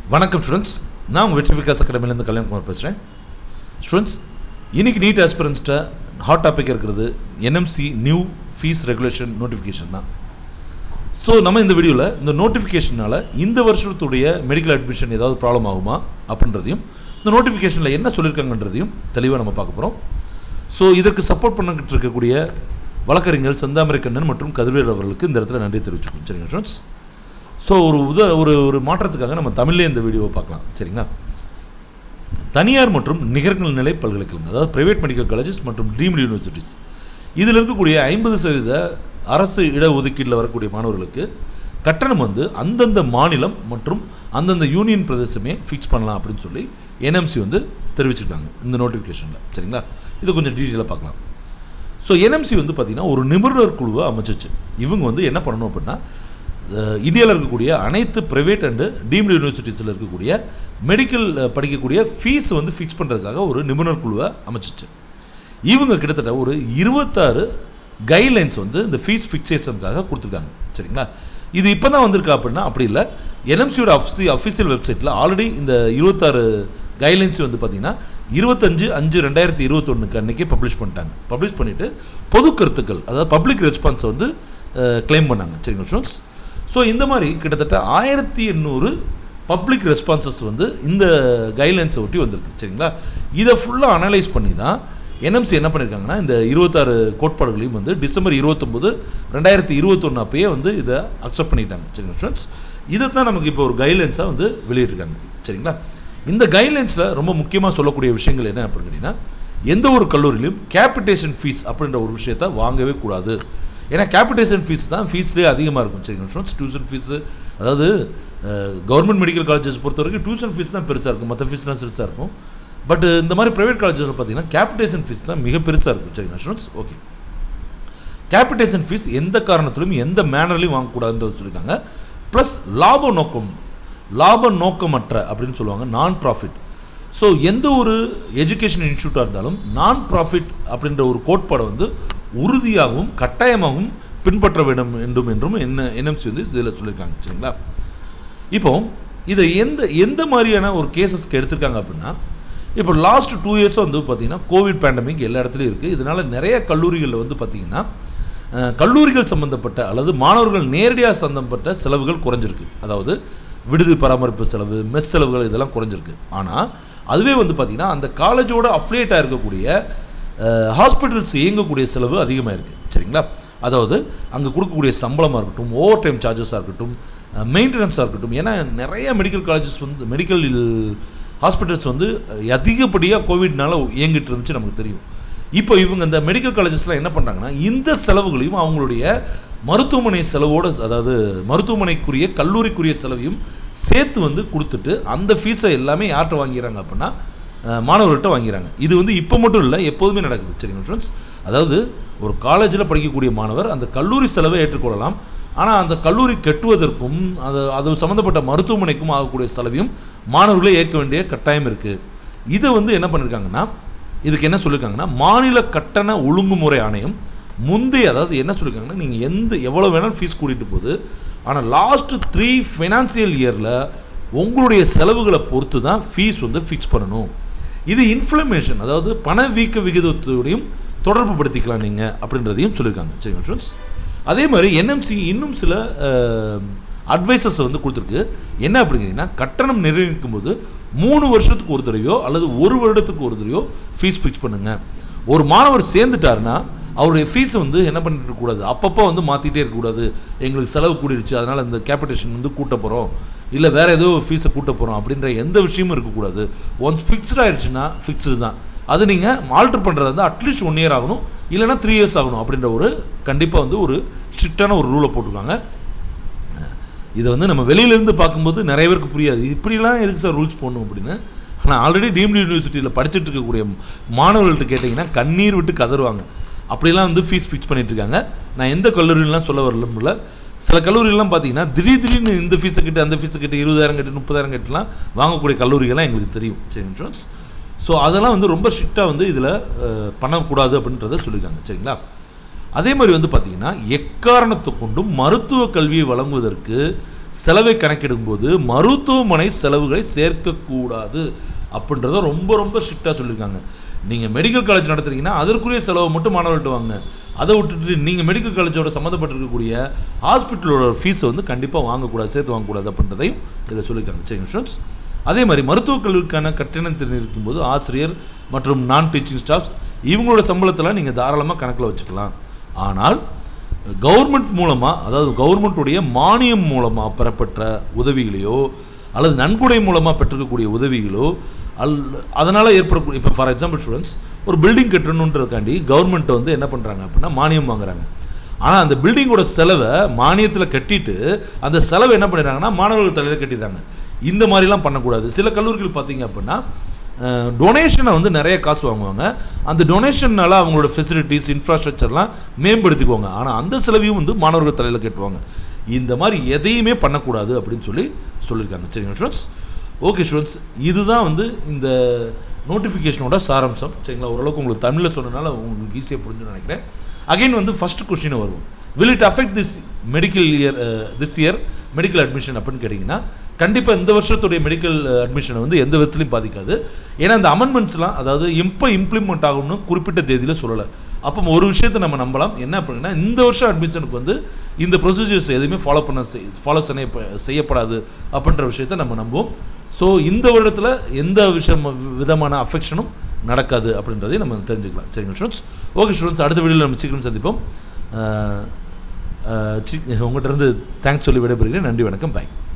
வணக்கம் ஸ்டூடெண்ட்ஸ் நான் உங்கள் வெற்றி விகாஸ் அகாடமிலேருந்து கல்யாண்குமார் பேசுகிறேன் ஸ்டூடெண்ட்ஸ் இன்னைக்கு நீட் ஆஸ்பிரன்ஸ்ட்ட ஹாட் டாபிக் இருக்கிறது NMC new fees regulation notification தான் ஸோ நம்ம இந்த வீடியோவில் இந்த நோட்டிஃபிகேஷனால் இந்த வருஷத்துடைய மெடிக்கல் அட்மிஷன் ஏதாவது ப்ராப்ளம் ஆகுமா அப்படின்றதையும் இந்த நோட்டிஃபிகேஷனில் என்ன சொல்லியிருக்காங்கன்றதையும் தெளிவாக நம்ம பார்க்க போகிறோம் ஸோ இதற்கு சப்போர்ட் பண்ணிக்கிட்டு இருக்கக்கூடிய வழக்கறிஞர் செந்தாமரைக்கண்ணன் மற்றும் கதிர்வேர் அவர்களுக்கு இந்த இடத்துல நன்றி தெரிவிச்சுக்கோம் சரிங்க ஸ்டூடெண்ட்ஸ் ஸோ ஒரு உத ஒரு ஒரு மாற்றத்துக்காக நம்ம தமிழ்லே இந்த வீடியோவை பார்க்கலாம் சரிங்களா தனியார் மற்றும் நிகர்நிலை நிலை பல்கலைக்கழகம் அதாவது பிரைவேட் மெடிக்கல் காலேஜஸ் மற்றும் டீம்டு யூனிவர்சிட்டிஸ் இதில் இருக்கக்கூடிய ஐம்பது சதவீத அரசு இடஒதுக்கீட்டில் வரக்கூடிய மாணவர்களுக்கு கட்டணம் வந்து அந்தந்த மாநிலம் மற்றும் அந்தந்த யூனியன் பிரதேசமே ஃபிக்ஸ் பண்ணலாம் அப்படின்னு சொல்லி என்எம்சி வந்து தெரிவிச்சிருக்காங்க இந்த நோட்டிஃபிகேஷனில் சரிங்களா இது கொஞ்சம் டீட்டெயிலாக பார்க்கலாம் ஸோ என்எம்சி வந்து பார்த்திங்கன்னா ஒரு நிபுணர் குழுவை அமைச்சிச்சு இவங்க வந்து என்ன பண்ணணும் அப்படின்னா இந்தியாவில் இருக்கக்கூடிய அனைத்து ப்ரைவேட் அண்டு டீம்டு யூனிவர்சிட்டிஸில் இருக்கக்கூடிய மெடிக்கல் படிக்கக்கூடிய ஃபீஸ் வந்து ஃபிக்ஸ் பண்ணுறதுக்காக ஒரு நிபுணர் குழுவை அமைச்சிச்சு இவங்க கிட்டத்தட்ட ஒரு இருபத்தாறு கைட்லைன்ஸ் வந்து இந்த ஃபீஸ் ஃபிக்சேஷனுக்காக கொடுத்துருக்காங்க சரிங்களா இது இப்போ தான் வந்திருக்கா அப்படின்னா அப்படி இல்லை என்எம்சியோட அஃபிசி அஃபிஷியல் வெப்சைட்டில் ஆல்ரெடி இந்த இருபத்தாறு கைட்லைன்ஸ் வந்து பார்த்தீங்கன்னா இருபத்தஞ்சு அஞ்சு ரெண்டாயிரத்தி இருபத்தொன்னுக்கு அன்றைக்கே பப்ளிஷ் பண்ணிட்டாங்க பப்ளிஷ் பண்ணிவிட்டு பொது கருத்துக்கள் அதாவது பப்ளிக் ரெஸ்பான்ஸை வந்து கிளைம் பண்ணாங்க சரிங்க ஸ்டூடெண்ட்ஸ் ஸோ இந்த மாதிரி கிட்டத்தட்ட ஆயிரத்தி எண்ணூறு பப்ளிக் ரெஸ்பான்சஸ் வந்து இந்த கைட்லைன்ஸை ஒட்டி வந்திருக்கு சரிங்களா இதை ஃபுல்லாக அனலைஸ் பண்ணி தான் என்எம்சி என்ன பண்ணியிருக்காங்கன்னா இந்த இருபத்தாறு கோட்பாடுகளையும் வந்து டிசம்பர் இருபத்தொம்போது ரெண்டாயிரத்தி இருபத்தொன்று அப்பயே வந்து இதை அக்செப்ட் பண்ணிட்டாங்க சரிங்களா ஸ்டூடெண்ட்ஸ் இதை தான் நமக்கு இப்போ ஒரு கைட்லைன்ஸாக வந்து வெளியிட்டிருக்காங்க சரிங்களா இந்த கைட்லைன்ஸில் ரொம்ப முக்கியமாக சொல்லக்கூடிய விஷயங்கள் என்ன அப்படின்னு கேட்டிங்கன்னா எந்த ஒரு கல்லூரியிலும் கேபிட்டேஷன் ஃபீஸ் அப்படின்ற ஒரு விஷயத்த வாங்கவே கூடாது ஏன்னா கேபிட்டேஷன் ஃபீஸ் தான் ஃபீஸ்லேயே அதிகமாக இருக்கும் சரிங்க ஸ்டூடெண்ட்ஸ் டியூஷன் ஃபீஸு அதாவது கவர்மெண்ட் மெடிக்கல் காலேஜஸ் பொறுத்த வரைக்கும் டியூஷன் ஃபீஸ் தான் பெருசாக இருக்கும் மற்ற ஃபீஸ்லாம் சிறுசாக இருக்கும் பட் இந்த மாதிரி ப்ரைவேட் காலேஜஸில் பார்த்தீங்கன்னா கேபிட்டேஷன் ஃபீஸ் தான் மிக பெருசாக இருக்கும் சரிங்களா ஸ்டூடெண்ட்ஸ் ஓகே கேபிட்டேஷன் ஃபீஸ் எந்த காரணத்திலும் எந்த மேனர்லையும் வாங்கக்கூடாதுன்றது சொல்லியிருக்காங்க ப்ளஸ் லாப நோக்கம் லாப நோக்கமற்ற அப்படின்னு சொல்லுவாங்க நான் ப்ராஃபிட் ஸோ எந்த ஒரு எஜுகேஷன் இன்ஸ்டியூட்டாக இருந்தாலும் நான் ப்ராஃபிட் அப்படின்ற ஒரு கோட்பாடை வந்து உறுதியாகவும் கட்டாயமாகவும் பின்பற்ற வேண்டும் வேண்டும் என்றும் என்ன என்எம்சி வந்து இதில் சொல்லியிருக்காங்க சரிங்களா இப்போ இதை எந்த எந்த மாதிரியான ஒரு கேசஸ்க்கு எடுத்திருக்காங்க அப்படின்னா இப்போ லாஸ்ட் டூ இயர்ஸாக வந்து பார்த்திங்கன்னா கோவிட் பேண்டமிக் எல்லா இடத்துலையும் இருக்குது இதனால் நிறைய கல்லூரிகளில் வந்து பார்த்திங்கன்னா கல்லூரிகள் சம்மந்தப்பட்ட அல்லது மாணவர்கள் நேரடியாக சம்மந்தப்பட்ட செலவுகள் குறைஞ்சிருக்கு அதாவது விடுதி பராமரிப்பு செலவு மெஸ் செலவுகள் இதெல்லாம் குறைஞ்சிருக்கு ஆனால் அதுவே வந்து பார்த்திங்கன்னா அந்த காலேஜோட அஃப்லியேட்டாக இருக்கக்கூடிய ஹாஸ்பிட்டல்ஸ் இயங்கக்கூடிய செலவு அதிகமாக இருக்குது சரிங்களா அதாவது அங்கே கொடுக்கக்கூடிய சம்பளமாக இருக்கட்டும் ஓவர் டைம் சார்ஜஸாக இருக்கட்டும் மெயின்டெனன்ஸாக இருக்கட்டும் ஏன்னா நிறைய மெடிக்கல் காலேஜஸ் வந்து மெடிக்கல் ஹாஸ்பிட்டல்ஸ் வந்து அதிகப்படியாக கோவிட்னால இயங்கிட்டு இருந்துச்சு நமக்கு தெரியும் இப்போ இவங்க இந்த மெடிக்கல் காலேஜஸ்லாம் என்ன பண்ணுறாங்கன்னா இந்த செலவுகளையும் அவங்களுடைய மருத்துவமனை செலவோடு அதாவது மருத்துவமனைக்குரிய கல்லூரிக்குரிய செலவையும் சேர்த்து வந்து கொடுத்துட்டு அந்த ஃபீஸை எல்லாமே யார்கிட்ட வாங்கிறாங்க அப்படின்னா மாணவர்கள்ட்ட வாங்கிறாங்க இது வந்து இப்போ மட்டும் இல்லை எப்போதுமே நடக்குது சரிங்க ஸ்டூடெண்ட்ஸ் அதாவது ஒரு காலேஜில் படிக்கக்கூடிய மாணவர் அந்த கல்லூரி செலவை ஏற்றுக்கொள்ளலாம் ஆனால் அந்த கல்லூரி கட்டுவதற்கும் அது அது சம்மந்தப்பட்ட மருத்துவமனைக்கும் ஆகக்கூடிய செலவையும் மாணவர்களே ஏற்க வேண்டிய கட்டாயம் இருக்குது இதை வந்து என்ன பண்ணியிருக்காங்கன்னா இதுக்கு என்ன சொல்லியிருக்காங்கன்னா மாநில கட்டண ஒழுங்குமுறை ஆணையம் முந்தைய அதாவது என்ன சொல்லியிருக்காங்கன்னா நீங்கள் எந்த எவ்வளோ வேணாலும் ஃபீஸ் கூட்டிகிட்டு போகுது ஆனால் லாஸ்ட்டு த்ரீ ஃபினான்சியல் இயரில் உங்களுடைய செலவுகளை பொறுத்து தான் ஃபீஸ் வந்து ஃபிக்ஸ் பண்ணணும் இது இன்ஃப்ளமேஷன் அதாவது பணவீக்க விகிதத்தோடையும் தொடர்பு படுத்திக்கலாம் நீங்கள் அப்படின்றதையும் சொல்லியிருக்காங்க சரிங்க ஸ்டூடெண்ட்ஸ் அதே மாதிரி என்எம்சி இன்னும் சில அட்வைசஸ் வந்து கொடுத்துருக்கு என்ன அப்படிங்கிறீங்கன்னா கட்டணம் நிர்ணயிக்கும் போது மூணு வருஷத்துக்கு ஒரு தடவையோ அல்லது ஒரு வருடத்துக்கு ஒரு தடவையோ ஃபீஸ் ஃபிக்ஸ் பண்ணுங்கள் ஒரு மாணவர் சேர்ந்துட்டாருன்னா அவருடைய ஃபீஸை வந்து என்ன பண்ணிட்டு இருக்கக்கூடாது அப்பப்போ வந்து மாற்றிட்டே இருக்கக்கூடாது எங்களுக்கு செலவு கூடிருச்சு அதனால் இந்த கேபிட்டேஷன் வந்து கூட்ட போகிறோம் இல்லை வேறு ஏதோ ஃபீஸை கூட்ட போகிறோம் அப்படின்ற எந்த விஷயமும் இருக்கக்கூடாது ஒன்ஸ் ஃபிக்ஸ்ட் ஆகிடுச்சுன்னா ஃபிக்ஸ்டு தான் அது நீங்கள் ஆல்ட்ரு பண்ணுறது வந்து அட்லீஸ்ட் ஒன் இயர் ஆகணும் இல்லைனா த்ரீ இயர்ஸ் ஆகணும் அப்படின்ற ஒரு கண்டிப்பாக வந்து ஒரு ஸ்ட்ரிக்டான ஒரு ரூலை போட்டிருக்காங்க இதை வந்து நம்ம வெளியிலேருந்து பார்க்கும்போது நிறைய பேருக்கு புரியாது இப்படிலாம் எதுக்கு சார் ரூல்ஸ் போடணும் அப்படின்னு ஆனால் ஆல்ரெடி டீம்டு யூனிவர்சிட்டியில் படிச்சுட்டு இருக்கக்கூடிய மாணவர்கள்ட்ட கேட்டிங்கன்னா கண்ணீர் விட்டு கதறுவாங்க அப்படிலாம் வந்து ஃபீஸ் ஃபிக்ஸ் பண்ணிட்டு இருக்காங்க நான் எந்த கல்லூரிலாம் சொல்ல வரல சில கல்லூரிகள்லாம் பார்த்தீங்கன்னா திடீர் திடீர்னு இந்த ஃபீஸை கிட்ட அந்த ஃபீஸை கிட்ட இருபதாயிரம் கட்டு முப்பதாயிரம் கட்டுலாம் வாங்கக்கூடிய கல்லூரிகள்லாம் எங்களுக்கு தெரியும் சரி இன்சூரன்ஸ் ஸோ அதெல்லாம் வந்து ரொம்ப ஸ்ட்ரிக்டாக வந்து இதில் பண்ணக்கூடாது அப்படின்றத சொல்லியிருக்காங்க சரிங்களா அதே மாதிரி வந்து பார்த்தீங்கன்னா எக்காரணத்தை கொண்டும் மருத்துவ கல்வியை வழங்குவதற்கு செலவை கணக்கிடும்போது மருத்துவமனை செலவுகளை சேர்க்கக்கூடாது அப்படின்றத ரொம்ப ரொம்ப ஸ்ட்ரிக்டாக சொல்லியிருக்காங்க நீங்கள் மெடிக்கல் காலேஜ் நடத்துறீங்கன்னா அதற்குரிய செலவை மட்டும் மாணவர்கள்ட்ட வாங்க அதை விட்டுட்டு நீங்கள் மெடிக்கல் காலேஜோட சம்மந்தப்பட்டிருக்கக்கூடிய ஹாஸ்பிட்டலோட ஃபீஸை வந்து கண்டிப்பாக வாங்கக்கூடாது சேர்த்து வாங்கக்கூடாது அப்படின்றதையும் இதில் சொல்லியிருக்காங்க சரிங்க ஸ்டூடெண்ட்ஸ் அதே மாதிரி மருத்துவக் கல்விக்கான கட்டணத்தை இருக்கும்போது ஆசிரியர் மற்றும் நான் டீச்சிங் ஸ்டாஃப்ஸ் இவங்களோட சம்பளத்தில் நீங்கள் தாராளமாக கணக்கில் வச்சுக்கலாம் ஆனால் கவர்மெண்ட் மூலமாக அதாவது கவர்மெண்ட்டுடைய மானியம் மூலமாக பெறப்பட்ட உதவிகளையோ அல்லது நன்கொடை மூலமாக பெற்றிருக்கக்கூடிய உதவிகளோ அல் அதனால் ஏற்படக்கூடிய இப்போ ஃபார் எக்ஸாம்பிள் ஸ்டூடெண்ட்ஸ் ஒரு பில்டிங் கட்டணுன்றதுக்காண்டி கவர்மெண்ட் வந்து என்ன பண்ணுறாங்க அப்படின்னா மானியம் வாங்குறாங்க ஆனால் அந்த பில்டிங்கோட செலவை மானியத்தில் கட்டிட்டு அந்த செலவை என்ன பண்ணிடுறாங்கன்னா மாணவர்கள் தலையில் கட்டிடுறாங்க இந்த மாதிரிலாம் பண்ணக்கூடாது சில கல்லூரிகள் பார்த்தீங்க அப்படின்னா டொனேஷனை வந்து நிறைய காசு வாங்குவாங்க அந்த டொனேஷன்னால அவங்களோட ஃபெசிலிட்டிஸ் இன்ஃப்ராஸ்ட்ரக்சர்லாம் மேம்படுத்திக்குவாங்க ஆனால் அந்த செலவையும் வந்து மாணவர்கள் தலையில் கட்டுவாங்க இந்த மாதிரி எதையுமே பண்ணக்கூடாது அப்படின்னு சொல்லி சொல்லியிருக்காங்க சரிங்க ஸ்டூடெண்ட்ஸ் ஓகே ஸ்டூடெண்ட்ஸ் இதுதான் வந்து இந்த நோட்டிஃபிகேஷனோட சாராம்சம் சரிங்களா ஓரளவுக்கு உங்களுக்கு தமிழில் சொன்னனால உங்களுக்கு ஈஸியாக புரிஞ்சுன்னு நினைக்கிறேன் அகைன் வந்து ஃபஸ்ட் கொஸ்டின் வருவோம் will it affect this medical year this year medical admission அப்படின்னு கேட்டிங்கன்னா கண்டிப்பாக இந்த வருஷத்துடைய மெடிக்கல் அட்மிஷனை வந்து எந்த விதத்துலையும் பாதிக்காது ஏன்னா அந்த அமெண்ட்மெண்ட்ஸ்லாம் அதாவது எப்போ இம்ப்ளிமெண்ட் ஆகும்னு குறிப்பிட்ட தேதியில் சொல்லலை அப்போ ஒரு விஷயத்தை நம்ம நம்பலாம் என்ன அப்படின்னா இந்த வருஷம் அட்மிஷனுக்கு வந்து இந்த ப்ரொசீஜர்ஸ் எதுவுமே ஃபாலோ பண்ண ஃபாலோ செய்ய செய்யப்படாது அப்படின்ற விஷயத்தை நம்ம நம்புவோம் ஸோ இந்த வருடத்தில் எந்த விஷயம் விதமான அஃபெக்ஷனும் நடக்காது அப்படின்றதையும் நம்ம தெரிஞ்சுக்கலாம் சரிங்க ஸ்டூடெண்ட்ஸ் ஓகே ஸ்டூடெண்ட்ஸ் அடுத்த வீடியோவில் நம்ம சீக்கிரம் சந்திப்போம் அஹ், அஹ், சி- உங்கள்கிட்ட இருந்து தேங்க்ஸ் சொல்லி விடைபெறுகிறேன் நன்றி வணக்கம் பாய்